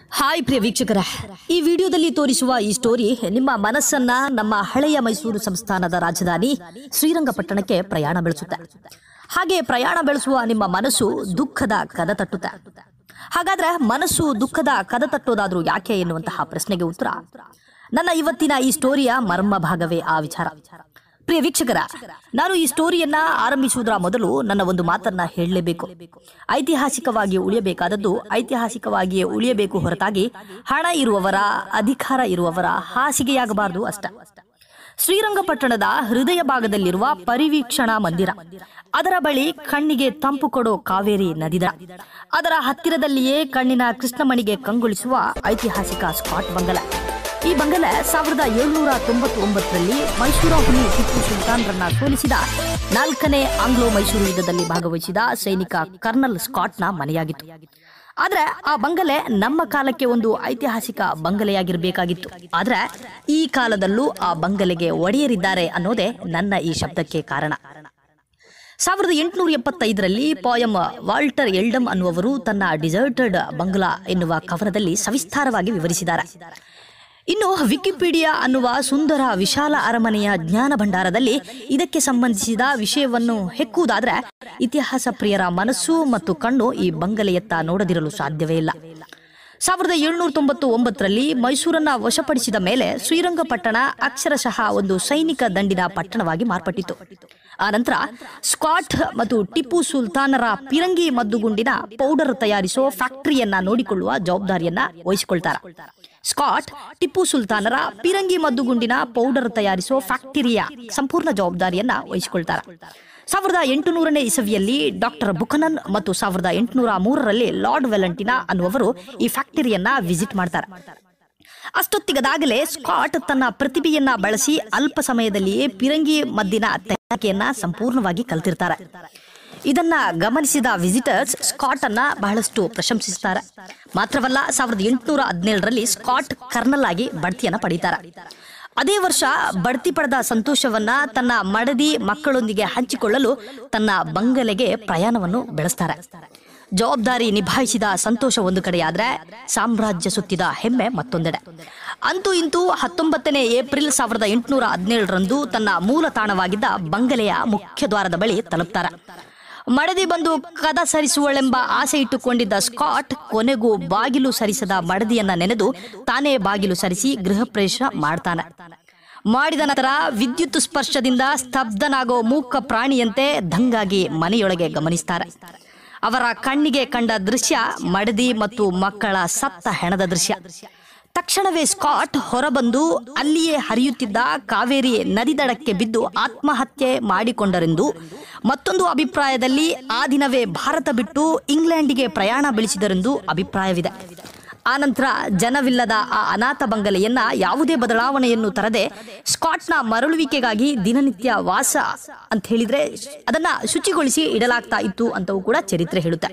hi ಪ್ರಿಯ ವೀಕ್ಷಕರ ಈ ವಿಡಿಯೋದಲ್ಲಿ ತೋರಿಸುವ ಈ ಸ್ಟೋರಿ ನಿಮ್ಮ ಮನಸ್ಸನ್ನ ನಮ್ಮ ಹಳೆಯ ಮೈಸೂರು ಸಂಸ್ಥಾನದ ರಾಜಧಾನಿ ಶ್ರೀರಂಗಪಟ್ಟಣಕ್ಕೆ ಪ್ರಯಾಣ ಬೆಳೆಸುತ್ತೆ ಹಾಗೆ ಪ್ರಯಾಣ ಬೆಳೆಸುವ ನಿಮ್ಮ ಮನಸ್ಸು ದುಃಖದ ಕದ ತಟ್ಟುತ್ತೆ ಹಾಗಾದ್ರೆ ಮನಸ್ಸು ದುಃಖದ ಕದ ತಟ್ಟೋದಾದ್ರೂ ಯಾಕೆ ಎನ್ನುವಂತಹ ಪ್ರಶ್ನೆಗೆ ಉತ್ತರ ನನ್ನ ಇವತ್ತಿನ ಈ ಸ್ಟೋರಿಯ ಮರ್ಮ ಭಾಗವೇ ಆ ವಿಚಾರ ಪ್ರಿಯ ವೀಕ್ಷಕರ ನಾನು ಈ ಸ್ಟೋರಿಯನ್ನ ಆರಂಭಿಸುವುದರ ಮೊದಲು ನನ್ನ ಒಂದು ಮಾತನ್ನ ಹೇಳಲೇಬೇಕು ಐತಿಹಾಸಿಕವಾಗಿ ಉಳಿಯಬೇಕಾದದ್ದು ಐತಿಹಾಸಿಕವಾಗಿಯೇ ಉಳಿಯಬೇಕು ಹೊರತಾಗಿ ಹಣ ಇರುವವರ ಅಧಿಕಾರ ಇರುವವರ ಹಾಸಿಗೆಯಾಗಬಾರದು ಅಷ್ಟ ಶ್ರೀರಂಗಪಟ್ಟಣದ ಹೃದಯ ಭಾಗದಲ್ಲಿರುವ ಪರಿವೀಕ್ಷಣಾ ಮಂದಿರ ಅದರ ಬಳಿ ಕಣ್ಣಿಗೆ ತಂಪು ಕೊಡೋ ಕಾವೇರಿ ನದಿದ ಅದರ ಹತ್ತಿರದಲ್ಲಿಯೇ ಕಣ್ಣಿನ ಕೃಷ್ಣಮಣಿಗೆ ಕಂಗೊಳಿಸುವ ಐತಿಹಾಸಿಕ ಸ್ಕಾಟ್ ಬಂಗಲ ಈ ಬಂಗಲ ಸಾವಿರದ ಏಳ್ನೂರ ತೊಂಬತ್ತೊಂಬತ್ತರಲ್ಲಿ ಮೈಸೂರ ಹುಲಿ ಟಿಪ್ಪು ಸುಲ್ತಾನ್ರನ್ನ ಸೋಲಿಸಿದ ನಾಲ್ಕನೇ ಆಂಗ್ಲೋ ಮೈಸೂರು ಯುದ್ಧದಲ್ಲಿ ಭಾಗವಹಿಸಿದ ಸೈನಿಕ ಕರ್ನಲ್ ಸ್ಕಾಟ್ನ ಮನೆಯಾಗಿತ್ತು ಆದ್ರೆ ಆ ಬಂಗಲೆ ನಮ್ಮ ಕಾಲಕ್ಕೆ ಒಂದು ಐತಿಹಾಸಿಕ ಬಂಗಲೆಯಾಗಿರ್ಬೇಕಾಗಿತ್ತು ಆದ್ರೆ ಈ ಕಾಲದಲ್ಲೂ ಆ ಬಂಗಲೆಗೆ ಒಡೆಯರಿದ್ದಾರೆ ಅನ್ನೋದೇ ನನ್ನ ಈ ಶಬ್ದಕ್ಕೆ ಕಾರಣ ಸಾವಿರದ ಎಂಟುನೂರ ಎಪ್ಪತ್ತೈದರಲ್ಲಿ ಪೋಯಂ ವಾಲ್ಟರ್ ಎಲ್ಡಮ್ ಅನ್ನುವರು ತನ್ನ ಡಿಸರ್ಟೆಡ್ ಬಂಗ್ಲಾ ಎನ್ನುವ ಕವನದಲ್ಲಿ ಸವಿಸ್ತಾರವಾಗಿ ವಿವರಿಸಿದ್ದಾರೆ ಇನ್ನು ವಿಕಿಪೀಡಿಯಾ ಅನ್ನುವ ಸುಂದರ ವಿಶಾಲ ಅರಮನೆಯ ಜ್ಞಾನ ಭಂಡಾರದಲ್ಲಿ ಇದಕ್ಕೆ ಸಂಬಂಧಿಸಿದ ವಿಷಯವನ್ನು ಹೆಕ್ಕುವುದಾದ್ರೆ ಇತಿಹಾಸ ಪ್ರಿಯರ ಮನಸ್ಸು ಮತ್ತು ಕಣ್ಣು ಈ ಬಂಗಲೆಯತ್ತ ನೋಡದಿರಲು ಸಾಧ್ಯವೇ ಇಲ್ಲ ಸಾವಿರದ ಏಳ್ನೂರ ತೊಂಬತ್ತು ಒಂಬತ್ತರಲ್ಲಿ ಮೈಸೂರನ್ನ ವಶಪಡಿಸಿದ ಮೇಲೆ ಶ್ರೀರಂಗಪಟ್ಟಣ ಅಕ್ಷರಶಃ ಒಂದು ಸೈನಿಕ ದಂಡಿನ ಪಟ್ಟಣವಾಗಿ ಮಾರ್ಪಟ್ಟಿತು ಆ ನಂತರ ಸ್ಕಾಟ್ ಮತ್ತು ಟಿಪ್ಪು ಸುಲ್ತಾನರ ಪಿರಂಗಿ ಮದ್ದುಗುಂಡಿನ ಪೌಡರ್ ತಯಾರಿಸೋ ಫ್ಯಾಕ್ಟರಿಯನ್ನ ನೋಡಿಕೊಳ್ಳುವ ಜವಾಬ್ದಾರಿಯನ್ನ ವಹಿಸಿಕೊಳ್ತಾರೆ ಸ್ಕಾಟ್ ಟಿಪ್ಪು ಸುಲ್ತಾನರ ಪಿರಂಗಿ ಮದ್ದುಗುಂಡಿನ ಪೌಡರ್ ತಯಾರಿಸೋ ಫ್ಯಾಕ್ಟರಿಯ ಸಂಪೂರ್ಣ ಜವಾಬ್ದಾರಿಯನ್ನ ವಹಿಸಿಕೊಳ್ತಾರೆ ಸಾವಿರದ ಎಂಟುನೂರನೇ ಇಸವಿಯಲ್ಲಿ ಡಾಕ್ಟರ್ ಬುಕನನ್ ಮತ್ತು ಸಾವಿರದ ಎಂಟುನೂರ ಮೂರರಲ್ಲಿ ಲಾರ್ಡ್ ವೆಲಂಟಿನಾ ಅನ್ನುವರು ಈ ಫ್ಯಾಕ್ಟರಿಯನ್ನ ವಿಸಿಟ್ ಮಾಡ್ತಾರೆ ಅಷ್ಟೊತ್ತಿಗದಾಗಲೇ ಸ್ಕಾಟ್ ತನ್ನ ಪ್ರತಿಭೆಯನ್ನ ಬಳಸಿ ಅಲ್ಪ ಸಮಯದಲ್ಲಿಯೇ ಪಿರಂಗಿ ಮದ್ದಿನ ತಯಾರಿಕೆಯನ್ನ ಸಂಪೂರ್ಣವಾಗಿ ಕಲ್ತಿರ್ತಾರೆ ಇದನ್ನ ಗಮನಿಸಿದ ವಿಸಿಟರ್ಸ್ ಸ್ಕಾಟ್ ಅನ್ನ ಬಹಳಷ್ಟು ಪ್ರಶಂಸಿಸುತ್ತಾರೆ ಮಾತ್ರವಲ್ಲ ಸಾವಿರದ ಎಂಟುನೂರ ಹದಿನೇಳರಲ್ಲಿ ಸ್ಕಾಟ್ ಕರ್ನಲ್ ಆಗಿ ಬಡ್ತಿಯನ್ನ ಪಡೀತಾರೆ ಅದೇ ವರ್ಷ ಬಡ್ತಿ ಪಡೆದ ಸಂತೋಷವನ್ನ ತನ್ನ ಮಡದಿ ಮಕ್ಕಳೊಂದಿಗೆ ಹಂಚಿಕೊಳ್ಳಲು ತನ್ನ ಬಂಗಲೆಗೆ ಪ್ರಯಾಣವನ್ನು ಬೆಳೆಸ್ತಾರೆ ಜವಾಬ್ದಾರಿ ನಿಭಾಯಿಸಿದ ಸಂತೋಷ ಒಂದು ಕಡೆಯಾದ್ರೆ ಸಾಮ್ರಾಜ್ಯ ಸುತ್ತಿದ ಹೆಮ್ಮೆ ಮತ್ತೊಂದೆಡೆ ಅಂತೂ ಇಂತೂ ಹತ್ತೊಂಬತ್ತನೇ ಏಪ್ರಿಲ್ ಸಾವಿರದ ಎಂಟುನೂರ ಹದಿನೇಳರಂದು ತನ್ನ ಮೂಲ ತಾಣವಾಗಿದ್ದ ಬಂಗಲೆಯ ಮುಖ್ಯ ದ್ವಾರದ ಬಳಿ ತಲುಪ್ತಾರೆ ಮಡದಿ ಬಂದು ಕದ ಸರಿಸುವಳೆಂಬ ಆಸೆ ಇಟ್ಟುಕೊಂಡಿದ್ದ ಸ್ಕಾಟ್ ಕೊನೆಗೂ ಬಾಗಿಲು ಸರಿಸದ ಮಡದಿಯನ್ನ ನೆನೆದು ತಾನೇ ಬಾಗಿಲು ಸರಿಸಿ ಗೃಹ ಪ್ರವೇಶ ಮಾಡ್ತಾನೆ ಮಾಡಿದ ನಂತರ ವಿದ್ಯುತ್ ಸ್ಪರ್ಶದಿಂದ ಸ್ತಬ್ಧನಾಗೋ ಮೂಕ ಪ್ರಾಣಿಯಂತೆ ದಂಗಾಗಿ ಮನೆಯೊಳಗೆ ಗಮನಿಸ್ತಾರೆ ಅವರ ಕಣ್ಣಿಗೆ ಕಂಡ ದೃಶ್ಯ ಮಡದಿ ಮತ್ತು ಮಕ್ಕಳ ಸತ್ತ ಹೆಣದ ದೃಶ್ಯ ತಕ್ಷಣವೇ ಸ್ಕಾಟ್ ಹೊರಬಂದು ಅಲ್ಲಿಯೇ ಹರಿಯುತ್ತಿದ್ದ ಕಾವೇರಿ ನದಿ ದಡಕ್ಕೆ ಬಿದ್ದು ಆತ್ಮಹತ್ಯೆ ಮಾಡಿಕೊಂಡರೆಂದು ಮತ್ತೊಂದು ಅಭಿಪ್ರಾಯದಲ್ಲಿ ಆ ದಿನವೇ ಭಾರತ ಬಿಟ್ಟು ಇಂಗ್ಲೆಂಡಿಗೆ ಪ್ರಯಾಣ ಬೆಳೆಸಿದರೆಂದು ಅಭಿಪ್ರಾಯವಿದೆ ಆನಂತರ ಜನವಿಲ್ಲದ ಆ ಅನಾಥ ಬಂಗಲೆಯನ್ನ ಯಾವುದೇ ಬದಲಾವಣೆಯನ್ನು ತರದೆ ಸ್ಕಾಟ್ನ ಮರಳುವಿಕೆಗಾಗಿ ದಿನನಿತ್ಯ ವಾಸ ಅಂತ ಹೇಳಿದ್ರೆ ಅದನ್ನ ಶುಚಿಗೊಳಿಸಿ ಇಡಲಾಗ್ತಾ ಇತ್ತು ಅಂತವೂ ಕೂಡ ಚರಿತ್ರೆ ಹೇಳುತ್ತೆ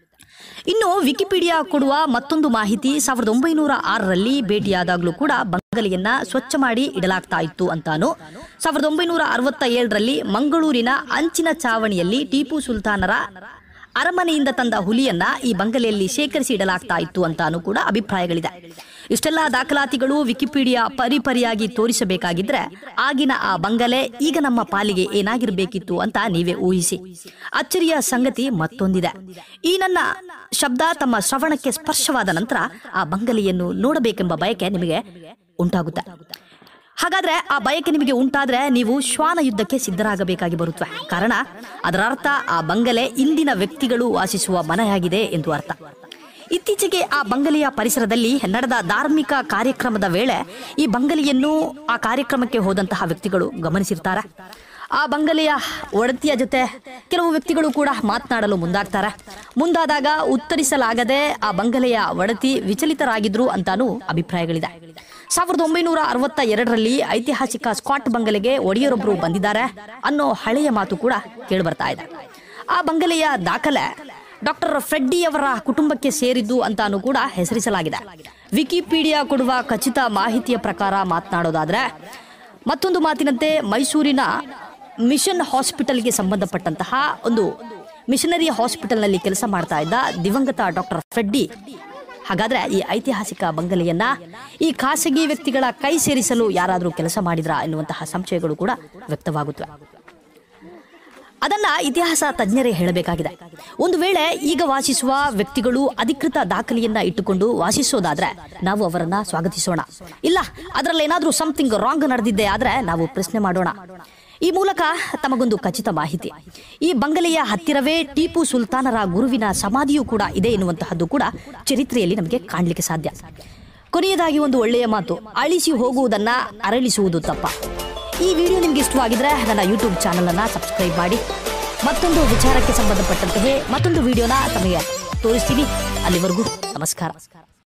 ಇನ್ನು ವಿಕಿಪೀಡಿಯಾ ಕೊಡುವ ಮತ್ತೊಂದು ಮಾಹಿತಿ ಸಾವಿರದ ಒಂಬೈನೂರ ಆರರಲ್ಲಿ ಭೇಟಿಯಾದಾಗಲೂ ಕೂಡ ಬಂಗಲೆಯನ್ನ ಸ್ವಚ್ಛ ಮಾಡಿ ಇಡಲಾಗ್ತಾ ಇತ್ತು ಅಂತಾನು ಸಾವಿರದ ಒಂಬೈನೂರ ಅರವತ್ತ ಏಳರಲ್ಲಿ ಮಂಗಳೂರಿನ ಅಂಚಿನ ಚಾವಣಿಯಲ್ಲಿ ಟಿಪ್ಪು ಸುಲ್ತಾನರ ಅರಮನೆಯಿಂದ ತಂದ ಹುಲಿಯನ್ನ ಈ ಬಂಗಲೆಯಲ್ಲಿ ಶೇಖರಿಸಿ ಇಡಲಾಗ್ತಾ ಇತ್ತು ಅಂತಾನು ಕೂಡ ಅಭಿಪ್ರಾಯಗಳಿದೆ ಇಷ್ಟೆಲ್ಲ ದಾಖಲಾತಿಗಳು ವಿಕಿಪೀಡಿಯಾ ಪರಿಪರಿಯಾಗಿ ತೋರಿಸಬೇಕಾಗಿದ್ರೆ ಆಗಿನ ಆ ಬಂಗಲೆ ಈಗ ನಮ್ಮ ಪಾಲಿಗೆ ಏನಾಗಿರ್ಬೇಕಿತ್ತು ಅಂತ ನೀವೇ ಊಹಿಸಿ ಅಚ್ಚರಿಯ ಸಂಗತಿ ಮತ್ತೊಂದಿದೆ ಈ ನನ್ನ ಶಬ್ದ ತಮ್ಮ ಶ್ರವಣಕ್ಕೆ ಸ್ಪರ್ಶವಾದ ನಂತರ ಆ ಬಂಗಲೆಯನ್ನು ನೋಡಬೇಕೆಂಬ ಬಯಕೆ ನಿಮಗೆ ಉಂಟಾಗುತ್ತೆ ಹಾಗಾದ್ರೆ ಆ ಬಯಕೆ ನಿಮಗೆ ಉಂಟಾದ್ರೆ ನೀವು ಶ್ವಾನ ಯುದ್ಧಕ್ಕೆ ಸಿದ್ಧರಾಗಬೇಕಾಗಿ ಬರುತ್ತವೆ ಕಾರಣ ಅದರ ಅರ್ಥ ಆ ಬಂಗಲೆ ಇಂದಿನ ವ್ಯಕ್ತಿಗಳು ವಾಸಿಸುವ ಮನೆಯಾಗಿದೆ ಎಂದು ಅರ್ಥ ಇತ್ತೀಚೆಗೆ ಆ ಬಂಗಲೆಯ ಪರಿಸರದಲ್ಲಿ ನಡೆದ ಧಾರ್ಮಿಕ ಕಾರ್ಯಕ್ರಮದ ವೇಳೆ ಈ ಬಂಗಲೆಯನ್ನು ಆ ಕಾರ್ಯಕ್ರಮಕ್ಕೆ ಹೋದಂತಹ ವ್ಯಕ್ತಿಗಳು ಗಮನಿಸಿರ್ತಾರೆ ಆ ಬಂಗಲೆಯ ಒಡತಿಯ ಜೊತೆ ಕೆಲವು ವ್ಯಕ್ತಿಗಳು ಕೂಡ ಮಾತನಾಡಲು ಮುಂದಾಗ್ತಾರೆ ಮುಂದಾದಾಗ ಉತ್ತರಿಸಲಾಗದೆ ಆ ಬಂಗಲೆಯ ಒಡತಿ ವಿಚಲಿತರಾಗಿದ್ರು ಅಂತಾನೂ ಅಭಿಪ್ರಾಯಗಳಿದೆ ಸಾವಿರದ ಒಂಬೈನೂರ ಅರವತ್ತ ಎರಡರಲ್ಲಿ ಐತಿಹಾಸಿಕ ಸ್ಕಾಟ್ ಬಂಗಲೆಗೆ ಒಡೆಯರೊಬ್ಬರು ಬಂದಿದ್ದಾರೆ ಅನ್ನೋ ಹಳೆಯ ಮಾತು ಕೂಡ ಕೇಳಿಬರ್ತಾ ಇದೆ ಆ ಬಂಗಲೆಯ ದಾಖಲೆ ಡಾಕ್ಟರ್ ಫ್ರೆಡ್ಡಿ ಅವರ ಕುಟುಂಬಕ್ಕೆ ಸೇರಿದ್ದು ಅಂತಾನೂ ಕೂಡ ಹೆಸರಿಸಲಾಗಿದೆ ವಿಕಿಪೀಡಿಯಾ ಕೊಡುವ ಖಚಿತ ಮಾಹಿತಿಯ ಪ್ರಕಾರ ಮಾತನಾಡೋದಾದ್ರೆ ಮತ್ತೊಂದು ಮಾತಿನಂತೆ ಮೈಸೂರಿನ ಮಿಷನ್ ಹಾಸ್ಪಿಟಲ್ಗೆ ಸಂಬಂಧಪಟ್ಟಂತಹ ಒಂದು ಮಿಷನರಿ ಹಾಸ್ಪಿಟಲ್ನಲ್ಲಿ ಕೆಲಸ ಮಾಡ್ತಾ ಇದ್ದ ದಿವಂಗತ ಡಾಕ್ಟರ್ ಫ್ರೆಡ್ಡಿ ಹಾಗಾದ್ರೆ ಈ ಐತಿಹಾಸಿಕ ಬಂಗಲೆಯನ್ನ ಈ ಖಾಸಗಿ ವ್ಯಕ್ತಿಗಳ ಕೈ ಸೇರಿಸಲು ಯಾರಾದರೂ ಕೆಲಸ ಮಾಡಿದ್ರಾ ಎನ್ನುವಂತಹ ಸಂಶಯಗಳು ಕೂಡ ವ್ಯಕ್ತವಾಗುತ್ತವೆ ಅದನ್ನ ಇತಿಹಾಸ ತಜ್ಞರೇ ಹೇಳಬೇಕಾಗಿದೆ ಒಂದು ವೇಳೆ ಈಗ ವಾಸಿಸುವ ವ್ಯಕ್ತಿಗಳು ಅಧಿಕೃತ ದಾಖಲೆಯನ್ನ ಇಟ್ಟುಕೊಂಡು ವಾಸಿಸೋದಾದ್ರೆ ನಾವು ಅವರನ್ನ ಸ್ವಾಗತಿಸೋಣ ಇಲ್ಲ ಅದರಲ್ಲಿ ಏನಾದರೂ ಸಮಥಿಂಗ್ ರಾಂಗ್ ನಡೆದಿದ್ದೆ ಆದ್ರೆ ನಾವು ಪ್ರಶ್ನೆ ಮಾಡೋಣ ಈ ಮೂಲಕ ತಮಗೊಂದು ಖಚಿತ ಮಾಹಿತಿ ಈ ಬಂಗಲೆಯ ಹತ್ತಿರವೇ ಟಿಪ್ಪು ಸುಲ್ತಾನರ ಗುರುವಿನ ಸಮಾಧಿಯೂ ಕೂಡ ಇದೆ ಎನ್ನುವಂತಹದ್ದು ಕೂಡ ಚರಿತ್ರೆಯಲ್ಲಿ ನಮಗೆ ಕಾಣಲಿಕ್ಕೆ ಸಾಧ್ಯ ಕೊನೆಯದಾಗಿ ಒಂದು ಒಳ್ಳೆಯ ಮಾತು ಅಳಿಸಿ ಹೋಗುವುದನ್ನ ಅರಳಿಸುವುದು ತಪ್ಪ ಈ ವಿಡಿಯೋ ನಿಮ್ಗೆ ಇಷ್ಟವಾಗಿದ್ರೆ ನನ್ನ ಯೂಟ್ಯೂಬ್ ಚಾನಲ್ ಅನ್ನ ಸಬ್ಸ್ಕ್ರೈಬ್ ಮಾಡಿ ಮತ್ತೊಂದು ವಿಚಾರಕ್ಕೆ ಸಂಬಂಧಪಟ್ಟಂತೆಯೇ ಮತ್ತೊಂದು ವಿಡಿಯೋನ ತಮಗೆ ತೋರಿಸ್ತೀನಿ ಅಲ್ಲಿವರೆಗೂ ನಮಸ್ಕಾರ